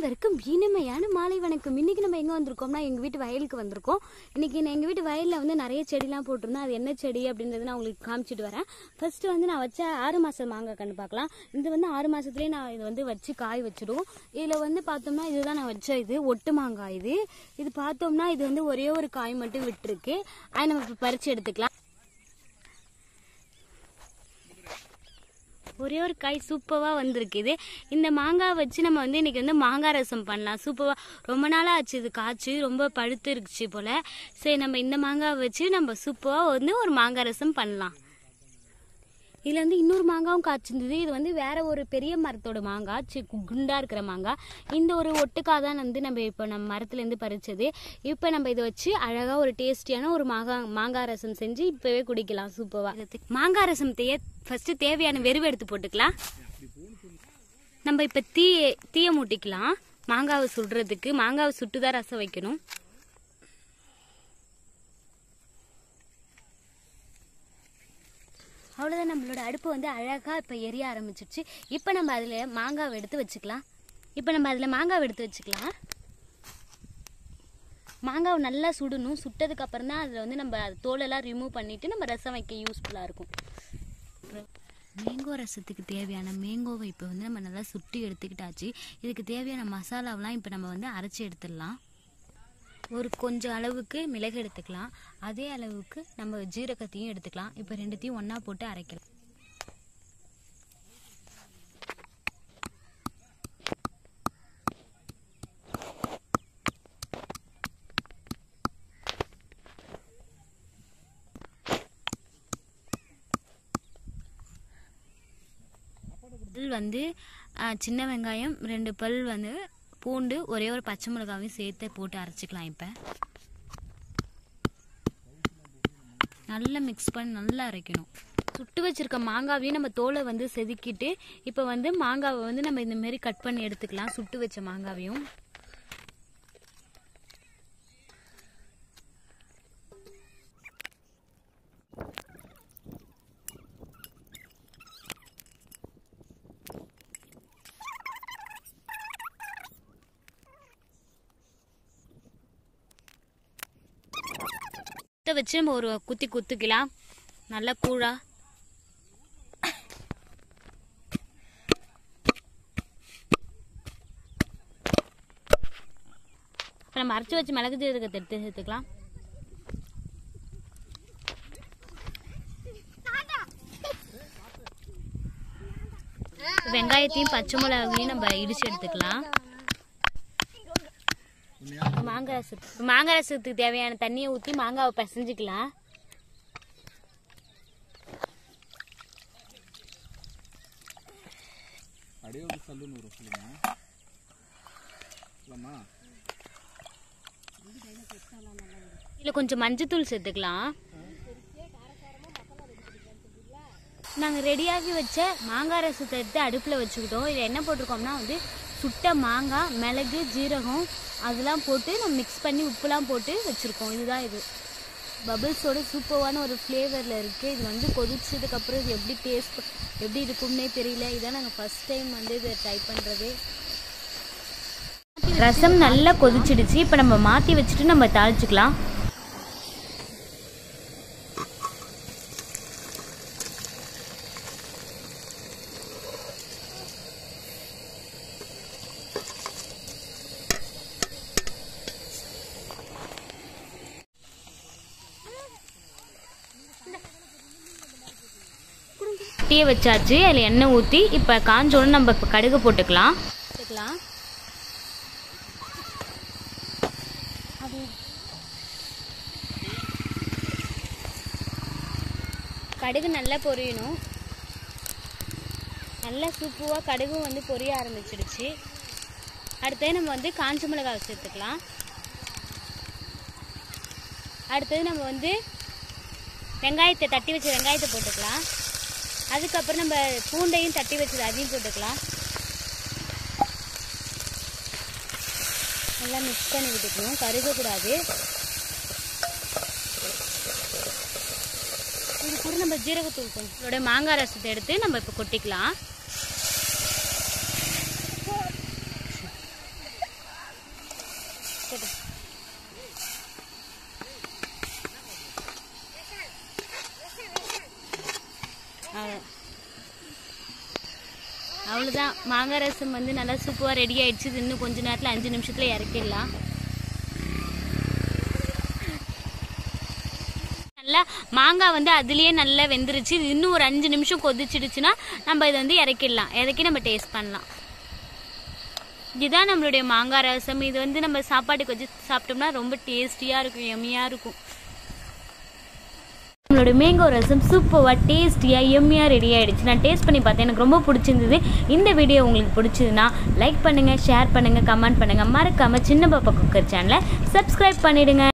அனைவருக்கும் இனிமையான மாலை வணக்கம் இன்னைக்கு நம்ம எங்க வந்திருக்கோம்னா எங்க வீட்டு வயலுக்கு வந்திருக்கோம் இன்னைக்கு நான் எங்க வீட்டு வயல்ல வந்து நிறைய செடிலாம் போட்டிருந்தேன் அது என்ன செடி அப்படின்றத நான் உங்களுக்கு காமிச்சிட்டு வரேன் ஃபர்ஸ்ட் வந்து நான் வச்ச ஆறு மாசம் மாங்காய் கண்டு பார்க்கலாம் இது வந்து ஆறு மாசத்துலயே நான் இது வந்து வச்சு காய் வச்சிடும் இதுல வந்து பார்த்தோம்னா இதுதான் நான் வச்ச இது ஒட்டு மாங்காய் இது இது பார்த்தோம்னா இது வந்து ஒரே ஒரு காய் மட்டும் விட்டுருக்கு அதை நம்ம இப்ப பறிச்சு எடுத்துக்கலாம் ஒரே ஒரு காய் சூப்பராக வந்திருக்குது இந்த மாங்காய் வச்சு நம்ம வந்து இன்னைக்கு வந்து மாங்காய் ரசம் பண்ணலாம் சூப்பராக ரொம்ப நாளாக ஆச்சு இது காய்ச்சி ரொம்ப பழுத்து இருந்துச்சு போல் சரி நம்ம இந்த மாங்காய் வச்சு நம்ம சூப்பராக வந்து ஒரு மாங்காய் ரசம் பண்ணலாம் இதில் வந்து இன்னொரு மாங்காவும் காய்ச்சிருந்தது இது வந்து வேற ஒரு பெரிய மரத்தோட மாங்காய் சி குண்டா இருக்கிற மாங்காய் இந்த ஒரு ஒட்டுக்காய் தான் வந்து நம்ம இப்போ நம்ம மரத்துலேருந்து பறிச்சது இப்போ நம்ம இதை வச்சு அழகாக ஒரு டேஸ்டியான ஒரு மாங்காய் மாங்காய் ரசம் செஞ்சு இப்போவே குடிக்கலாம் சூப்பராக மாங்காய் ரசம் தேய ஃபஸ்ட்டு தேவையான வெறுவை எடுத்து போட்டுக்கலாம் நம்ம இப்போ தீ தீய மூட்டிக்கலாம் மாங்காவை சுடுறதுக்கு மாங்காவை சுட்டு தான் ரசம் வைக்கணும் அவ்வளோதான் நம்மளோட அடுப்பு வந்து அழகாக இப்போ எரிய ஆரம்பிச்சிருச்சு இப்போ நம்ம அதில் மாங்காவை எடுத்து வச்சுக்கலாம் இப்போ நம்ம அதில் மாங்காவை எடுத்து வச்சுக்கலாம் மாங்காவை நல்லா சுடணும் சுட்டதுக்கு அப்புறம் தான் அதில் வந்து நம்ம அது தோலெல்லாம் ரிமூவ் பண்ணிவிட்டு நம்ம ரசம் வைக்க யூஸ்ஃபுல்லாக இருக்கும் மேங்கோ ரசத்துக்கு தேவையான மேங்கோவை இப்போ வந்து நம்ம நல்லா சுட்டி எடுத்துக்கிட்டாச்சு இதுக்கு தேவையான மசாலாவெலாம் இப்போ நம்ம வந்து அரைச்சி எடுத்துடலாம் ஒரு கொஞ்சம் அளவுக்கு மிளகு எடுத்துக்கலாம் அதே அளவுக்கு நம்ம ஜீரகத்தையும் எடுத்துக்கலாம் இப்போ ரெண்டுத்தையும் ஒன்றா போட்டு அரைக்கலாம் பல் வந்து ஆ, சின்ன வெங்காயம் ரெண்டு பல் வந்து பூண்டு ஒரே ஒரு பச்சை மிளகாவையும் சேர்த்து போட்டு அரைச்சிக்கலாம் இப்போ நல்லா மிக்ஸ் பண்ணி நல்லா அரைக்கணும் சுட்டு வச்சிருக்க மாங்காவையும் நம்ம தோலை வந்து செதுக்கிட்டு இப்போ வந்து மாங்காவை வந்து நம்ம இந்த மாதிரி கட் பண்ணி எடுத்துக்கலாம் சுட்டு வச்ச மாங்காவையும் இதை வச்சு நம்ம ஒரு குத்தி குத்துக்கலாம் நல்லா கூழா இப்ப நம்ம அரைச்சி வச்சு மிளகு ஜீரகத்தை எடுத்து சேர்த்துக்கலாம் வெங்காயத்தையும் பச்சை மிளகாவையும் நம்ம இடிச்சு எடுத்துக்கலாம் மாங்காய் ரசத்துக்கு மாங்காய் ரசத்துக்கு தேவையான தண்ணியை ஊற்றி மாங்காவை பிசைஞ்சுக்கலாம் அப்படியே ஒரு சல்லுன்னு வரும் சொல்லுங்க இல்லைம்மா இதில் கொஞ்சம் மஞ்சத்தூள் சேர்த்துக்கலாம் நாங்கள் ரெடியாகி வச்ச மாங்காய் ரசத்தை எடுத்து அடுப்பில் வச்சுக்கிட்டோம் இதில் என்ன போட்டிருக்கோம்னா வந்து சுட்ட மாங்காய் மிளகு ஜீரகம் அதெல்லாம் போட்டு நம்ம மிக்ஸ் பண்ணி உப்புலாம் போட்டு வச்சுருக்கோம் இதுதான் இது பபிள்ஸோட சூப்பரான ஒரு ஃப்ளேவரில் இருக்குது இது வந்து கொதிச்சதுக்கப்புறம் இது எப்படி டேஸ்ட் எப்படி இருக்கும்னே தெரியல இதான் நாங்கள் ஃபஸ்ட் டைம் வந்து இதை ட்ரை பண்ணுறது ரசம் நல்லா கொதிச்சிடுச்சு இப்போ நம்ம மாற்றி வச்சுட்டு நம்ம தாளிச்சுக்கலாம் டீயை வச்சாச்சு அதில் எண்ணெய் ஊற்றி இப்போ காஞ்சோன்னு நம்ம இப்போ கடுகு போட்டுக்கலாம் போட்டுக்கலாம் கடுகு நல்லா பொரியணும் நல்லா சூப்புவாக கடுகும் வந்து பொரிய ஆரம்பிச்சிடுச்சு அடுத்தது நம்ம வந்து காஞ்ச மிளகாய் சேர்த்துக்கலாம் அடுத்தது நம்ம வந்து வெங்காயத்தை தட்டி வச்ச வெங்காயத்தை போட்டுக்கலாம் அதுக்கப்புறம் நம்ம பூண்டையும் தட்டி வச்சது அதையும் போட்டுக்கலாம் நல்லா மிக்ஸ் பண்ணி விட்டுக்கணும் கருகக்கூடாது இது கூட நம்ம ஜீரகத்தூள் கொஞ்சம் இதோட மாங்காய் ரசத்தை எடுத்து நம்ம இப்போ கொட்டிக்கலாம் அவ்வளோதான் மாங்காய் ரசம் வந்து நல்லா சூப்பராக ரெடி ஆயிடுச்சு இது இன்னும் கொஞ்ச நேரத்தில் அஞ்சு நிமிஷத்தில் இறக்கிடலாம் நல்லா மாங்காய் வந்து அதுலேயே நல்லா வெந்துருச்சு இது இன்னும் ஒரு அஞ்சு நிமிஷம் கொதிச்சிடுச்சுன்னா நம்ம இதை வந்து இறக்கிடலாம் இறக்கி நம்ம டேஸ்ட் பண்ணலாம் இதுதான் நம்மளுடைய மாங்காய் ரசம் இது வந்து நம்ம சாப்பாட்டுக்கு வச்சு சாப்பிட்டோம்னா ரொம்ப டேஸ்டியாக இருக்கும் எம்மியாக இருக்கும் நம்மளோட மேங்கோ ரசம் சூப்பராக டேஸ்டியாக எம்மியாக ரெடி ஆயிடுச்சு நான் டேஸ்ட் பண்ணி பார்த்தேன் எனக்கு ரொம்ப பிடிச்சிருந்தது இந்த வீடியோ உங்களுக்கு பிடிச்சதுன்னா லைக் பண்ணுங்கள் ஷேர் பண்ணுங்கள் கமெண்ட் பண்ணுங்கள் மறக்காமல் சின்ன பாப்பா குக்கர் சேனலை சப்ஸ்கிரைப் பண்ணிடுங்க